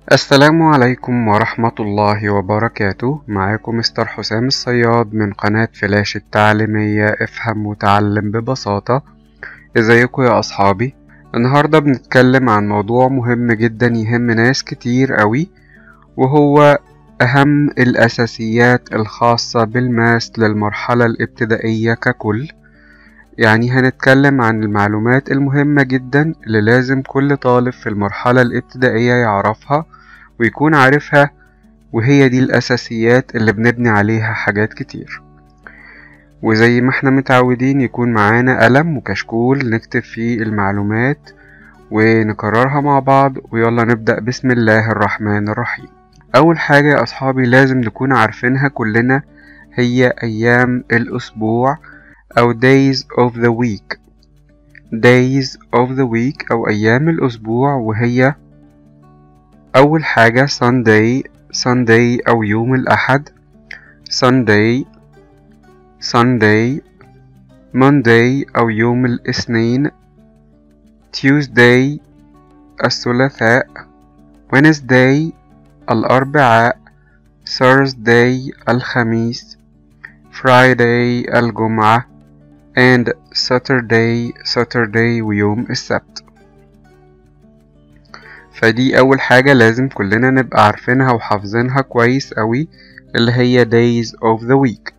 السلام عليكم ورحمة الله وبركاته معاكم مستر حسام الصياد من قناة فلاش التعليمية افهم وتعلم ببساطة ازيكم يا أصحابي النهاردة بنتكلم عن موضوع مهم جدا يهم ناس كتير قوي وهو أهم الأساسيات الخاصة بالماس للمرحلة الابتدائية ككل يعني هنتكلم عن المعلومات المهمة جدا اللي لازم كل طالب في المرحلة الابتدائية يعرفها ويكون عارفها وهي دي الأساسيات اللي بنبني عليها حاجات كتير وزي ما احنا متعودين يكون معانا قلم وكشكول نكتب فيه المعلومات ونكررها مع بعض ويلا نبدأ بسم الله الرحمن الرحيم أول حاجة يا أصحابي لازم نكون عارفينها كلنا هي أيام الأسبوع أو days of the week days of the week أو أيام الأسبوع وهي أول حاجة Sunday Sunday أو يوم الأحد Sunday Sunday Monday أو يوم الاثنين Tuesday الثلاثاء Wednesday الأربعاء Thursday الخميس Friday الجمعة and Saturday Saturday ويوم السبت فدي أول حاجة لازم كلنا نبقى عارفينها وحافظينها كويس قوي اللي هي days of the week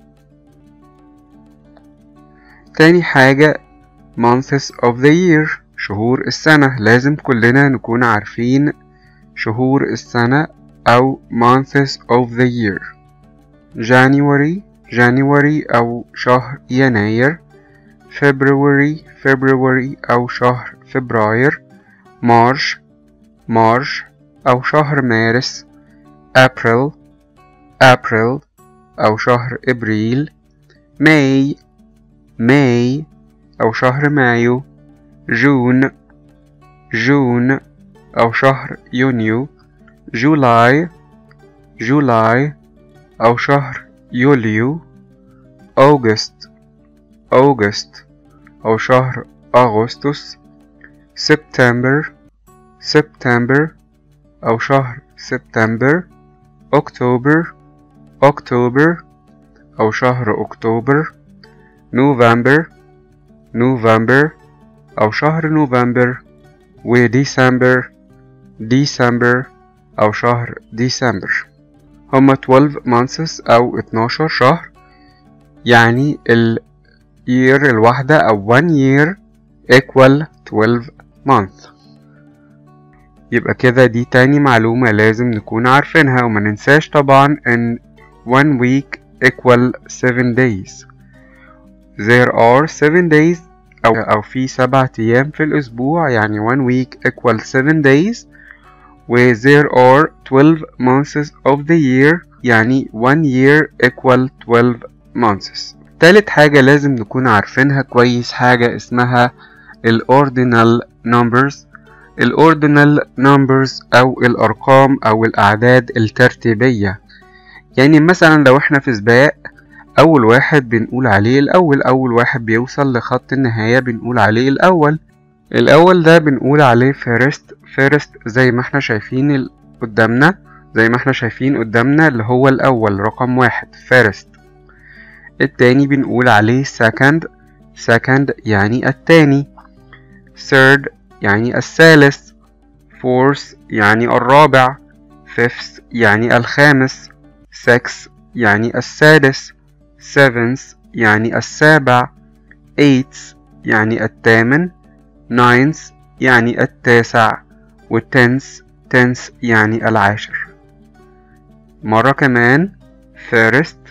تاني حاجة months of the year شهور السنة لازم كلنا نكون عارفين شهور السنة أو months of the year January January أو شهر يناير February February أو شهر فبراير March March أو شهر مارس April April أو شهر إبريل May May أو شهر مايو June June أو شهر يونيو July July أو شهر يوليو أوغست أوغست أو شهر أغسطس سبتمبر سبتمبر أو شهر سبتمبر أكتوبر أكتوبر أو شهر أكتوبر نوفمبر نوفمبر أو شهر نوفمبر وديسمبر ديسمبر أو شهر ديسمبر هما 12 months أو 12 شهر يعني ال year الواحدة أو one year equal 12 month يبقى كده دي تاني معلومة لازم نكون عارفينها وما ننساش طبعا ان one week equal 7 days there are 7 days أو, أو في سبعة أيام في الأسبوع يعني one week equal 7 days و there are 12 months of the year يعني one year equal 12 months تالت حاجة لازم نكون عارفينها كويس حاجة اسمها ال ordinal numbers ال ordinal numbers أو الأرقام أو الأعداد الترتيبية يعني مثلا لو احنا في سباق أول واحد بنقول عليه الأول أول واحد بيوصل لخط النهاية بنقول عليه الأول الأول ده بنقول عليه first first زي ما احنا شايفين قدامنا زي ما احنا شايفين قدامنا اللي هو الأول رقم واحد first التاني بنقول عليه second second يعني التاني third يعني الثالث fourth يعني الرابع fifth يعني الخامس sixth يعني السادس seventh يعني السابع eighth يعني الثامن ninth يعني التاسع والتنس تنس يعني العاشر مرة كمان first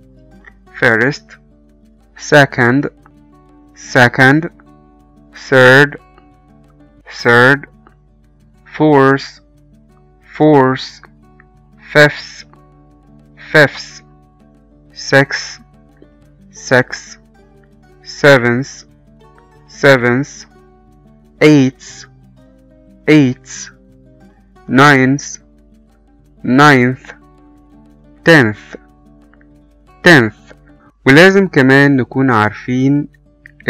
first second second third third fourth fourth fifth fifth sixth sixth seventh seventh eighth eighth ninth ninth tenth tenth ولازم كمان نكون عارفين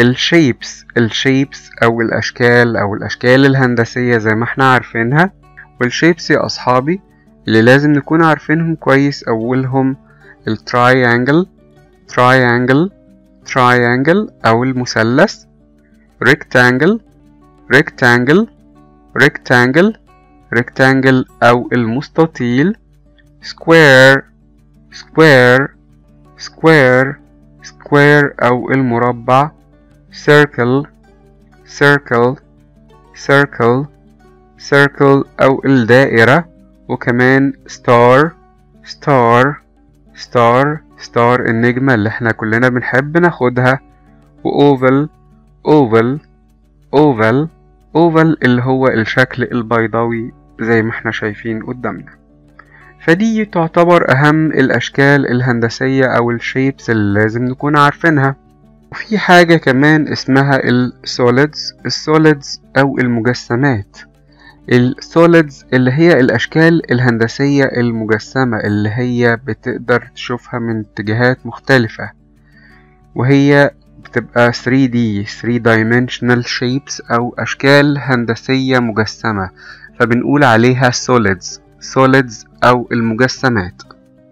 الشيبس الشيبس او الاشكال او الاشكال الهندسية زي ما احنا عارفينها والشيبس يا أصحابي اللي لازم نكون عارفينهم كويس أولهم التراينجل triangle triangle أو المثلث rectangle rectangle rectangle rectangle أو المستطيل square square square square أو المربع circle circle circle circle أو الدائرة وكمان star star star star النجمة اللي احنا كلنا بنحب ناخدها وأوفل أوفل أوفل أوفل اللي هو الشكل البيضاوي زي ما احنا شايفين قدامنا فدي تعتبر أهم الأشكال الهندسية أو الشيبس اللي لازم نكون عارفينها وفي حاجة كمان اسمها السوليدز السوليدز أو المجسمات السوليدز اللي هي الأشكال الهندسية المجسمة اللي هي بتقدر تشوفها من اتجاهات مختلفة وهي بتبقى 3D 3 dimensional shapes أو أشكال هندسية مجسمة فبنقول عليها solids solids أو المجسمات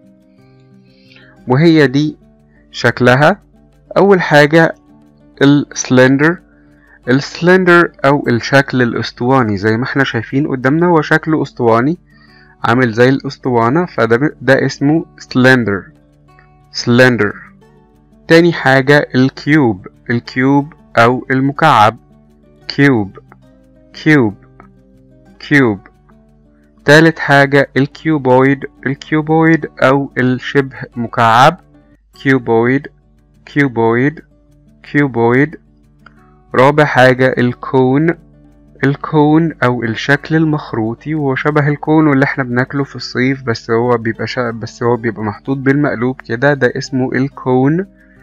وهي دي شكلها أول حاجة السلندر السلندر أو الشكل الأسطواني زي ما احنا شايفين قدامنا هو شكله أسطواني عامل زي الأسطوانة فده ده اسمه سلندر سلندر تاني حاجة الكيوب الكيوب أو المكعب كيوب كيوب كيوب تالت حاجة الكيوبويد الكيوبويد أو الشبه مكعب كيوبويد كيوبويد كيوبويد رابع حاجة الكون الكون أو الشكل المخروطي وهو شبه الكون واللي احنا بناكله في الصيف بس هو بيبقى شا... بس هو بيبقى محطوط بالمقلوب كده ده اسمه الكون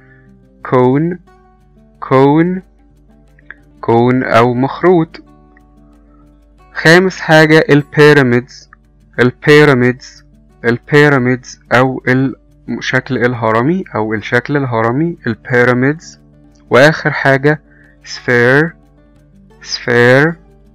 كون كون كون أو مخروط خامس حاجة البيراميدز البيراميدز البيراميدز أو الشكل الهرمي أو الشكل الهرمي البيراميدز وآخر حاجة sphere sphere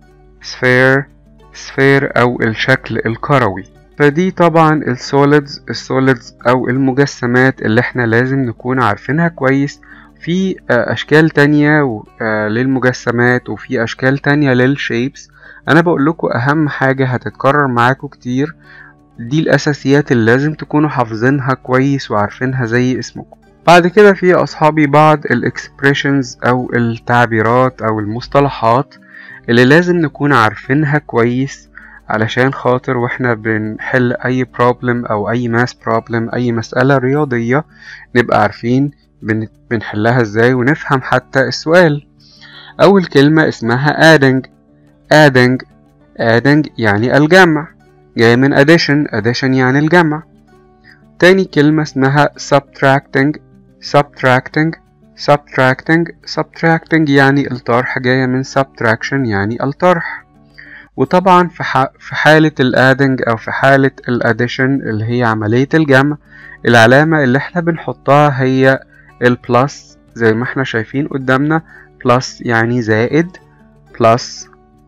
sphere sphere أو الشكل الكروي فدي طبعا السوليدز السوليدز أو المجسمات اللي احنا لازم نكون عارفينها كويس في أشكال تانية للمجسمات وفي أشكال تانية للشيبس أنا بقول لكم أهم حاجة هتتكرر معاكم كتير دي الأساسيات اللي لازم تكونوا حافظينها كويس وعارفينها زي اسمكم بعد كده في أصحابي بعض الإكسبريشنز أو التعبيرات أو المصطلحات اللي لازم نكون عارفينها كويس علشان خاطر واحنا بنحل أي بروبلم أو أي ماس بروبلم أي مسألة رياضية نبقى عارفين بنحلها ازاي ونفهم حتى السؤال أول كلمة اسمها adding adding adding يعني الجمع جاي من addition addition يعني الجمع تاني كلمة اسمها subtracting subtracting subtracting subtracting يعني الطرح جاية من subtraction يعني الطرح وطبعا في, ح... في حالة الادنج أو في حالة الاديشن اللي هي عملية الجمع العلامة اللي احنا بنحطها هي البلس زي ما احنا شايفين قدامنا بلس يعني زائد بلس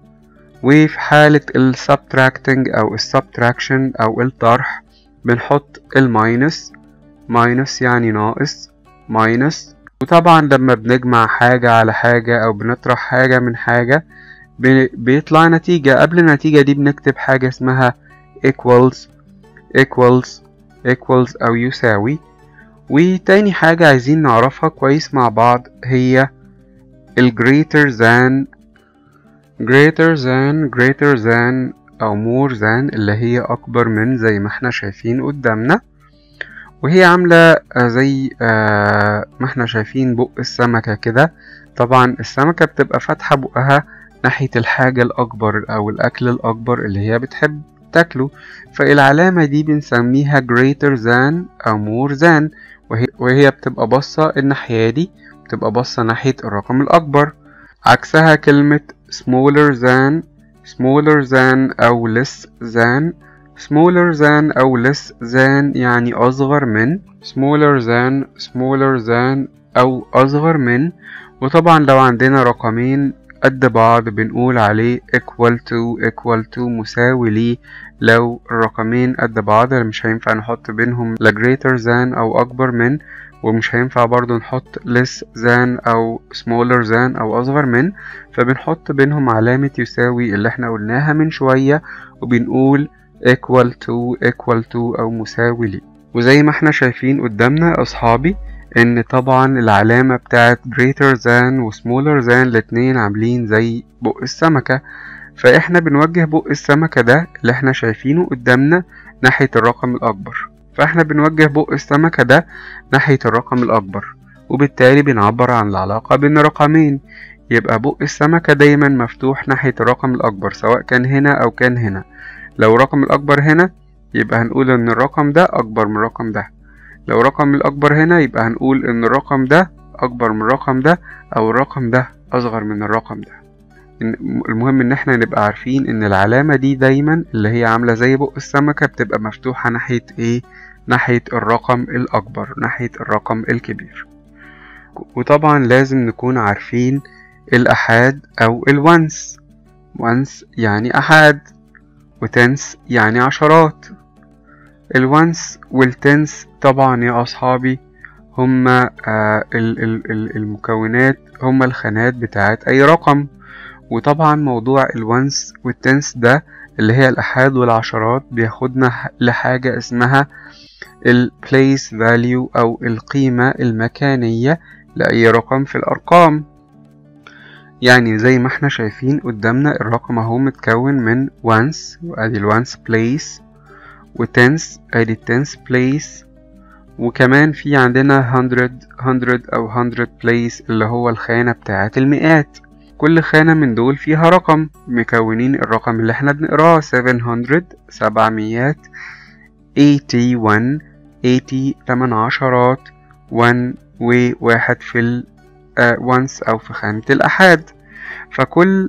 وفي حالة السبتراكتنج أو السبتراكشن أو الطرح بنحط الماينس ماينس يعني ناقص ماينس وطبعا لما بنجمع حاجة على حاجة أو بنطرح حاجة من حاجة بيطلع نتيجة قبل النتيجة دي بنكتب حاجة اسمها equals equals equals أو يساوي وتاني حاجة عايزين نعرفها كويس مع بعض هي ال greater than greater than greater than أو more than اللي هي أكبر من زي ما احنا شايفين قدامنا وهي عاملة زي ما احنا شايفين بق السمكة كده طبعا السمكة بتبقى فاتحة بقها ناحية الحاجة الأكبر أو الأكل الأكبر اللي هي بتحب تاكله فالعلامة دي بنسميها greater than أو more than وهي, وهي بتبقى باصة الناحية دي بتبقى باصة ناحية الرقم الأكبر عكسها كلمة smaller than smaller than أو less than smaller than أو less than يعني أصغر من smaller than smaller than أو أصغر من وطبعا لو عندنا رقمين قد بعض بنقول عليه equal to equal to مساوي ليه لو الرقمين قد بعض مش هينفع نحط بينهم لا greater than أو أكبر من ومش هينفع برضو نحط less than أو smaller than أو أصغر من فبنحط بينهم علامة يساوي اللي احنا قلناها من شوية وبنقول equal to equal to أو مساوي ليه وزي ما احنا شايفين قدامنا يا أصحابي إن طبعا العلامة بتاعت greater than و smaller than الاتنين عاملين زي بق السمكة فاحنا بنوجه بق السمكة ده اللي احنا شايفينه قدامنا ناحية الرقم الأكبر فاحنا بنوجه بق السمكة ده ناحية الرقم الأكبر وبالتالي بنعبر عن العلاقة بين رقمين يبقى بق السمكة دايما مفتوح ناحية الرقم الأكبر سواء كان هنا أو كان هنا لو الرقم الأكبر هنا يبقى هنقول إن الرقم ده أكبر من الرقم ده لو الرقم الأكبر هنا يبقى هنقول إن الرقم ده أكبر من الرقم ده أو الرقم ده أصغر من الرقم ده المهم إن احنا نبقى عارفين إن العلامة دي دايما اللي هي عاملة زي بق السمكة بتبقى مفتوحة ناحية إيه؟ ناحية الرقم الأكبر ناحية الرقم الكبير وطبعا لازم نكون عارفين الأحاد أو الونس once يعني أحاد وتنس يعني عشرات الونس والتنس طبعا يا أصحابي هما آه المكونات هما الخانات بتاعت أي رقم وطبعا موضوع الونس والتنس ده اللي هي الأحاد والعشرات بياخدنا لحاجة اسمها ال place value أو القيمة المكانية لأي رقم في الأرقام يعني زي ما احنا شايفين قدامنا الرقم اهو متكون من ones وادي ال ones place وتنس ادي التنس place وكمان في عندنا hundred hundred او hundred place اللي هو الخانة بتاعة المئات كل خانة من دول فيها رقم مكونين الرقم اللي احنا بنقراه 700 سبعميات 81 80 تمن عشرات 1 وواحد في ال once أو في خانة الأحاد فكل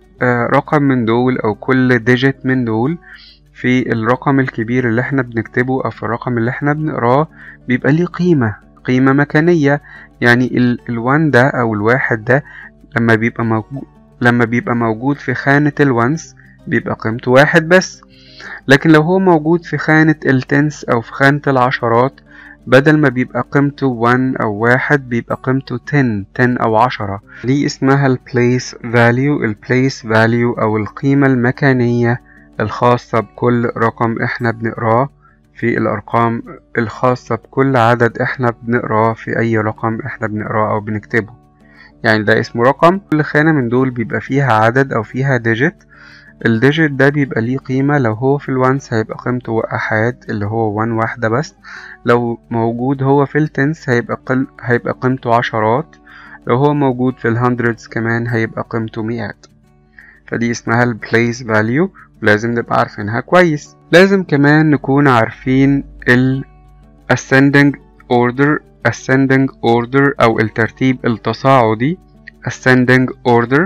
رقم من دول أو كل digit من دول في الرقم الكبير اللي احنا بنكتبه أو في الرقم اللي احنا بنقراه بيبقى ليه قيمة قيمة مكانية يعني الوان ده أو الواحد ده لما بيبقى موجود لما بيبقى موجود في خانة الونس بيبقى قيمته واحد بس لكن لو هو موجود في خانة التنس أو في خانة العشرات بدل ما بيبقى قيمته 1 أو واحد بيبقى قيمته 10 10 أو عشرة دي اسمها ال place value ال place value أو القيمة المكانية الخاصة بكل رقم احنا بنقراه في الأرقام الخاصة بكل عدد احنا بنقراه في أي رقم احنا بنقراه أو بنكتبه يعني ده اسمه رقم كل خانة من دول بيبقى فيها عدد أو فيها digit الديجيت ده بيبقى ليه قيمة لو هو في الوانس هيبقى قيمته أحاد اللي هو وان واحدة بس لو موجود هو في التنس هيبقى قل... هيبقى قيمته عشرات لو هو موجود في الهندردز كمان هيبقى قيمته مئات فدي اسمها ال place value لازم نبقى عارفينها كويس لازم كمان نكون عارفين ال ascending order ascending order أو الترتيب التصاعدي ascending order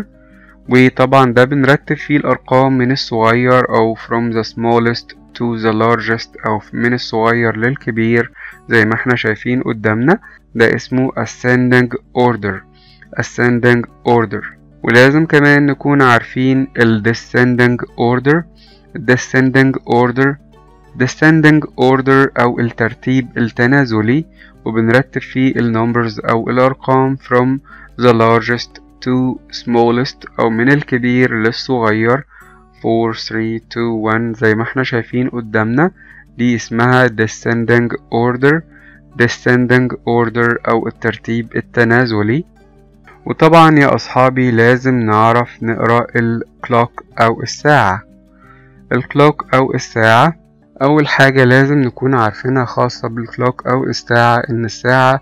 وطبعا ده بنرتب فيه الأرقام من الصغير أو from the smallest to the largest أو من الصغير للكبير زي ما احنا شايفين قدامنا ده اسمه ascending order ascending order ولازم كمان نكون عارفين ال descending order descending order descending order أو الترتيب التنازلي وبنرتب فيه ال numbers أو الأرقام from the largest to smallest أو من الكبير للصغير 4 3 2 1 زي ما احنا شايفين قدامنا دي اسمها descending order descending order أو الترتيب التنازلي وطبعا يا أصحابي لازم نعرف نقرأ الكلوك أو الساعة الكلوك أو الساعة أول حاجة لازم نكون عارفينها خاصة بالكلوك أو الساعة إن الساعة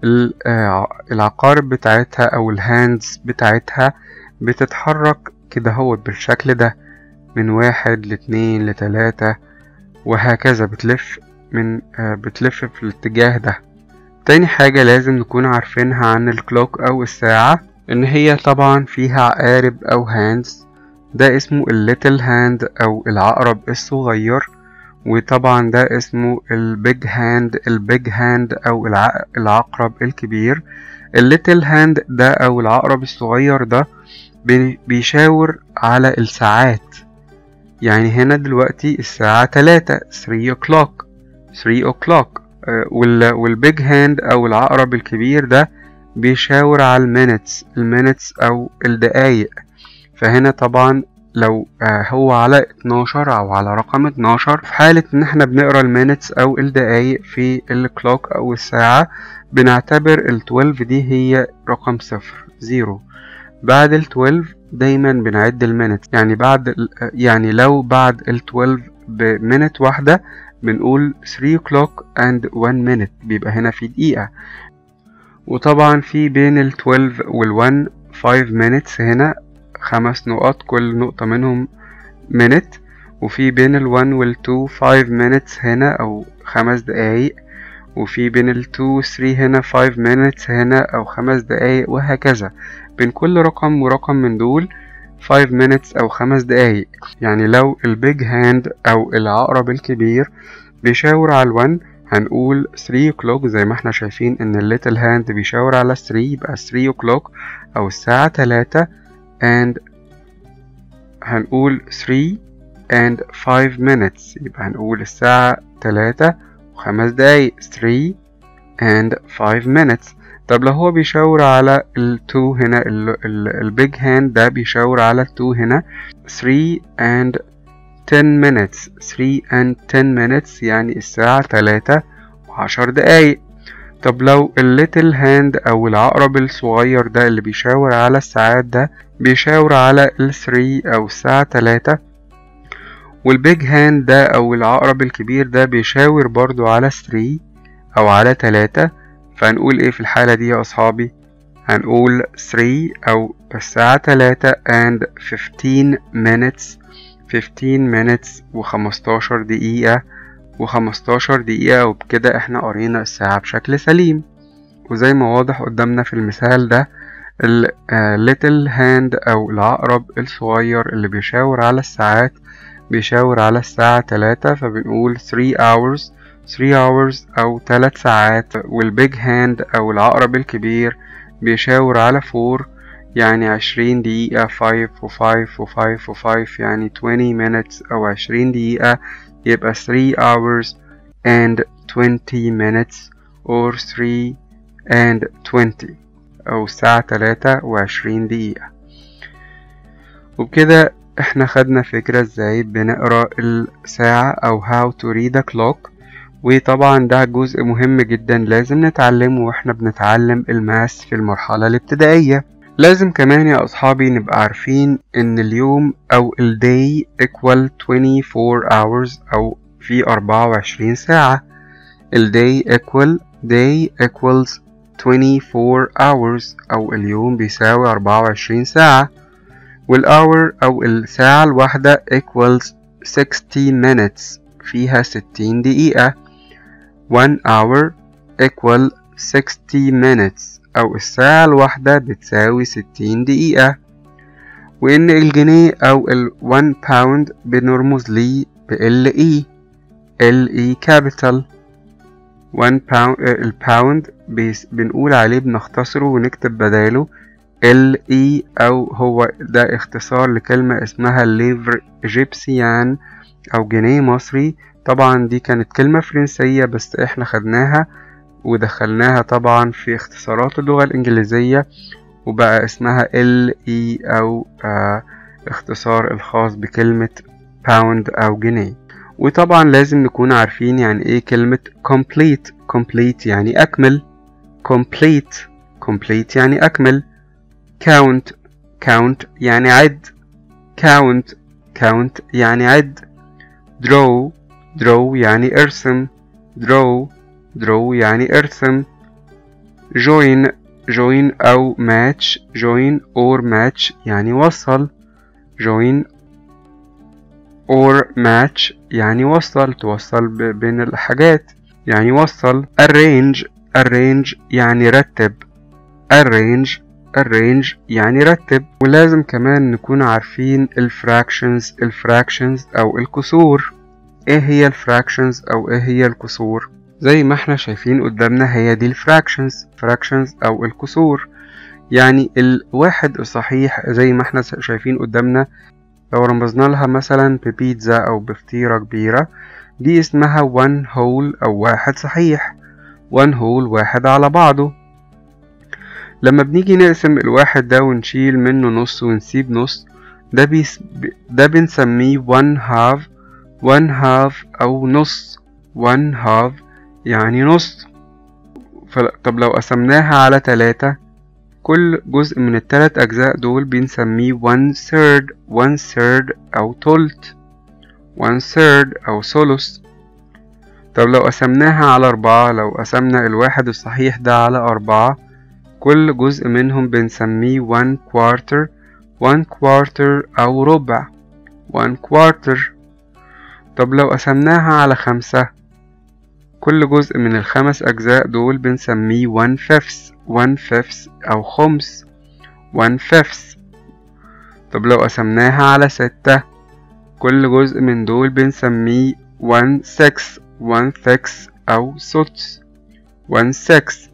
العقارب بتاعتها او الهاندز بتاعتها بتتحرك كده هو بالشكل ده من واحد لاتنين لتلاتة وهكذا بتلف من بتلف في الاتجاه ده تاني حاجة لازم نكون عارفينها عن الكلوك او الساعة ان هي طبعا فيها عقارب او هاندز ده اسمه الليتل هاند او العقرب الصغير وطبعا ده اسمه البيج هاند البيج هاند او العقرب الكبير الليتل هاند ده او العقرب الصغير ده بي- بيشاور على الساعات يعني هنا دلوقتي الساعة تلاتة 3 o'clock 3 o'clock آه، وال والبيج هاند أو العقرب الكبير ده بيشاور على المينتس المينتس أو الدقايق فهنا طبعا لو آه، هو على 12 أو على رقم 12 في حالة إن احنا بنقرا المينتس أو الدقايق في الكلوك أو الساعة بنعتبر ال 12 دي هي رقم صفر زيرو بعد ال 12 دايما بنعد المينت يعني بعد ال- يعني لو بعد ال 12 بمينت واحدة بنقول 3 o'clock and 1 minute بيبقى هنا في دقيقة وطبعا في بين ال 12 وال 1 5 minutes هنا خمس نقط كل نقطة منهم minute وفي بين ال 1 وال 2 5 minutes هنا أو خمس دقايق وفي بين ال 2 و 3 هنا 5 minutes هنا أو خمس دقايق وهكذا بين كل رقم ورقم من دول 5 minutes أو خمس دقايق يعني لو البيج هاند أو العقرب الكبير بيشاور على الون هنقول 3 o'clock زي ما احنا شايفين ان الليتل هاند بيشاور على 3 يبقى 3 o'clock أو الساعة 3 and هنقول 3 and 5 minutes يبقى هنقول الساعة 3 وخمس دقايق 3 and 5 minutes طب لو هو بيشاور على ال 2 هنا البيج هاند ده بيشاور على ال 2 هنا 3 and 10 minutes 3 and 10 minutes يعني الساعة 3 وعشر دقايق طب لو الليتل هاند أو العقرب الصغير ده اللي بيشاور على الساعات ده بيشاور على ال 3 أو الساعة 3 والبيج هاند ده أو العقرب الكبير ده بيشاور برضو على 3 أو على 3 فهنقول ايه في الحالة دي يا أصحابي هنقول 3 أو الساعة 3 and 15 minutes 15 minutes و15 دقيقة و15 دقيقة وبكده احنا قرينا الساعة بشكل سليم وزي ما واضح قدامنا في المثال ده ال uh, little hand أو العقرب الصغير اللي بيشاور على الساعات بيشاور على الساعة 3 فبنقول 3 hours 3 hours أو 3 ساعات والبيج هاند أو العقرب الكبير بيشاور على 4 يعني 20 دقيقة 5 و 5 و 5 و 5 يعني 20 minutes أو 20 دقيقة يبقى 3 hours and 20 minutes or 3 and 20 أو الساعة 3 وعشرين دقيقة وبكده احنا خدنا فكرة ازاي بنقرا الساعة أو how to read a clock وطبعا ده جزء مهم جدا لازم نتعلمه واحنا بنتعلم الماس في المرحلة الابتدائية لازم كمان يا أصحابي نبقى عارفين إن اليوم أو ال day equal 24 hours أو في 24 ساعة ال day equal day equals 24 hours أو اليوم بيساوي 24 ساعة والhour أو الساعة الواحدة equals 60 minutes فيها 60 دقيقة 1 hour equal 60 minutes أو الساعة الواحدة بتساوي 60 دقيقة وإن الجنيه أو ال 1 pound بنرمز ليه ب LE LE capital 1 pound الباوند بنقول عليه بنختصره ونكتب بداله LE أو هو ده اختصار لكلمة اسمها ليفر إيجيبسيان أو جنيه مصري طبعا دي كانت كلمة فرنسية بس احنا خدناها ودخلناها طبعا في اختصارات اللغة الإنجليزية وبقى اسمها LE أو آه اختصار الخاص بكلمة باوند أو جنيه وطبعا لازم نكون عارفين يعني ايه كلمة complete complete يعني أكمل complete complete يعني أكمل count count يعني عد count count يعني عد draw draw يعني ارسم draw draw يعني ارسم join join أو match join or match يعني وصل join or match يعني وصل توصل بين الحاجات يعني وصل arrange arrange يعني رتب arrange arrange يعني رتب ولازم كمان نكون عارفين الفراكشنز الفراكشنز أو الكسور ايه هي الفراكشنز أو ايه هي الكسور زي ما احنا شايفين قدامنا هي دي الفراكشنز fractions أو الكسور يعني الواحد الصحيح زي ما احنا شايفين قدامنا لو رمزنا لها مثلا ببيتزا أو بفطيرة كبيرة دي اسمها one whole أو واحد صحيح one whole واحد على بعضه لما بنيجي نقسم الواحد ده ونشيل منه نص ونسيب نص ده بيس ده بنسميه one half one half أو نص one half يعني نص طب لو قسمناها على تلاتة كل جزء من التلات أجزاء دول بنسميه one third one third أو تلت one third أو ثلث طب لو قسمناها على أربعة لو قسمنا الواحد الصحيح ده على أربعة كل جزء منهم بنسميه one quarter one quarter أو ربع one quarter طب لو قسمناها على خمسة كل جزء من الخمس أجزاء دول بنسميه one fifth one fifth أو خمس one fifth طب لو قسمناها على ستة كل جزء من دول بنسميه one sixth one sixth أو سدس one sixth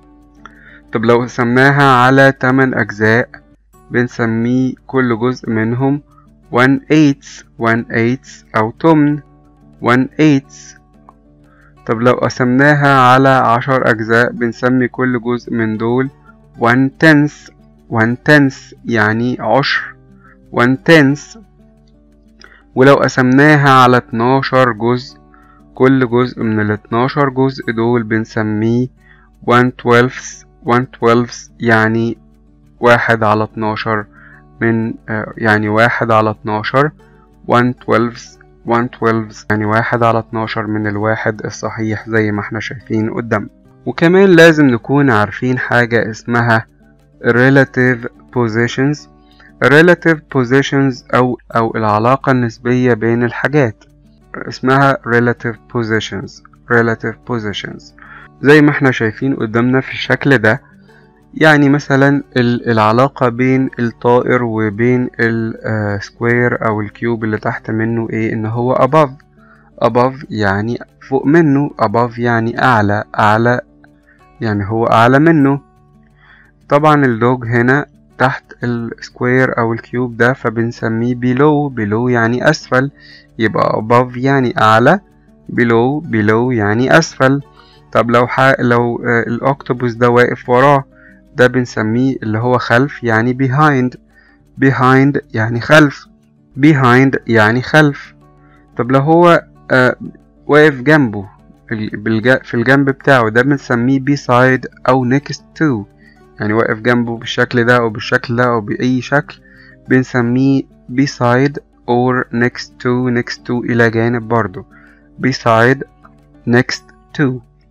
طب لو قسمناها على تمن أجزاء بنسميه كل جزء منهم one eighth one eighth أو تمن one eighth طب لو قسمناها على عشر أجزاء بنسمي كل جزء من دول one tenth one tenth يعني عشر one tenth ولو قسمناها على اتناشر جزء كل جزء من الاتناشر جزء دول بنسميه one twelfth one twelfth يعني واحد على اتناشر من يعني واحد على اتناشر one twelfth one twelfth يعني واحد على اتناشر من الواحد الصحيح زي ما احنا شايفين قدام وكمان لازم نكون عارفين حاجة اسمها relative positions relative positions أو أو العلاقة النسبية بين الحاجات اسمها relative positions relative positions زي ما احنا شايفين قدامنا في الشكل ده يعني مثلا العلاقة بين الطائر وبين السكوير أو الكيوب اللي تحت منه ايه ان هو above above يعني فوق منه above يعني أعلى أعلى يعني هو أعلى منه طبعا اللوج هنا تحت السكوير أو الكيوب ده فبنسميه below below يعني أسفل يبقى above يعني أعلى below below يعني أسفل طب لو ح... لو الأكتوبوس ده واقف وراه ده بنسميه اللي هو خلف يعني behind behind يعني خلف behind يعني خلف طب لو هو آه واقف جنبه في الجنب بتاعه ده بنسميه beside أو next to يعني واقف جنبه بالشكل ده أو بالشكل ده أو بأي شكل بنسميه beside or next to next to إلى جانب برضه beside next to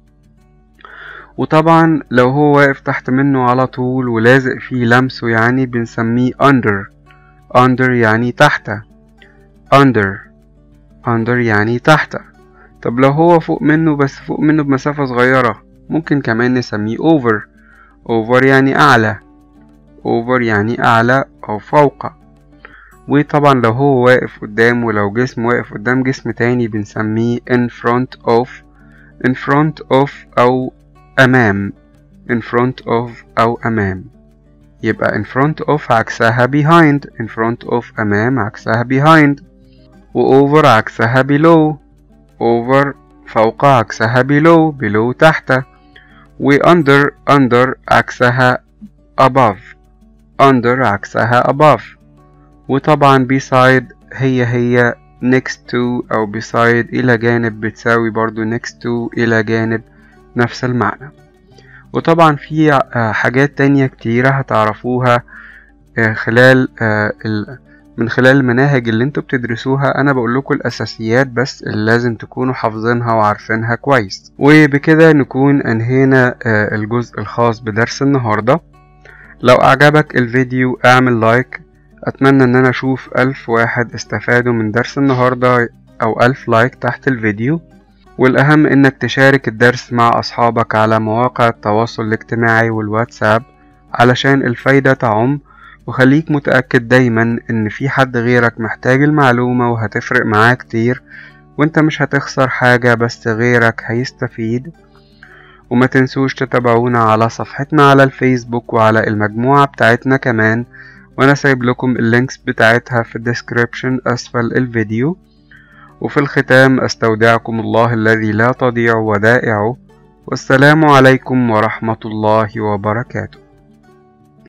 وطبعا لو هو واقف تحت منه على طول ولازق فيه لمسه يعني بنسميه under under يعني تحت under under يعني تحت طب لو هو فوق منه بس فوق منه بمسافة صغيرة ممكن كمان نسميه over over يعني أعلى over يعني أعلى أو فوق وطبعا لو هو واقف قدام ولو جسم واقف قدام جسم تاني بنسميه in front of in front of أو أمام in front of أو أمام يبقى in front of عكسها behind in front of أمام عكسها behind و over عكسها below over فوق عكسها below below تحت و under under عكسها above under عكسها above وطبعا beside هي هي next to أو beside إلى جانب بتساوي برضو next to إلى جانب نفس المعنى وطبعا في حاجات تانية كتيرة هتعرفوها خلال من خلال المناهج اللي انتوا بتدرسوها انا بقول لكم الاساسيات بس اللي لازم تكونوا حافظينها وعارفينها كويس وبكده نكون انهينا الجزء الخاص بدرس النهاردة لو اعجبك الفيديو اعمل لايك اتمنى ان انا اشوف الف واحد استفادوا من درس النهاردة او الف لايك تحت الفيديو والأهم إنك تشارك الدرس مع أصحابك على مواقع التواصل الاجتماعي والواتساب علشان الفايدة تعم وخليك متأكد دايما إن في حد غيرك محتاج المعلومة وهتفرق معاه كتير وانت مش هتخسر حاجة بس غيرك هيستفيد وما تنسوش تتابعونا على صفحتنا على الفيسبوك وعلى المجموعة بتاعتنا كمان وانا سايب لكم اللينكس بتاعتها في الديسكريبشن اسفل الفيديو وفي الختام استودعكم الله الذي لا تضيع ودائعه والسلام عليكم ورحمة الله وبركاته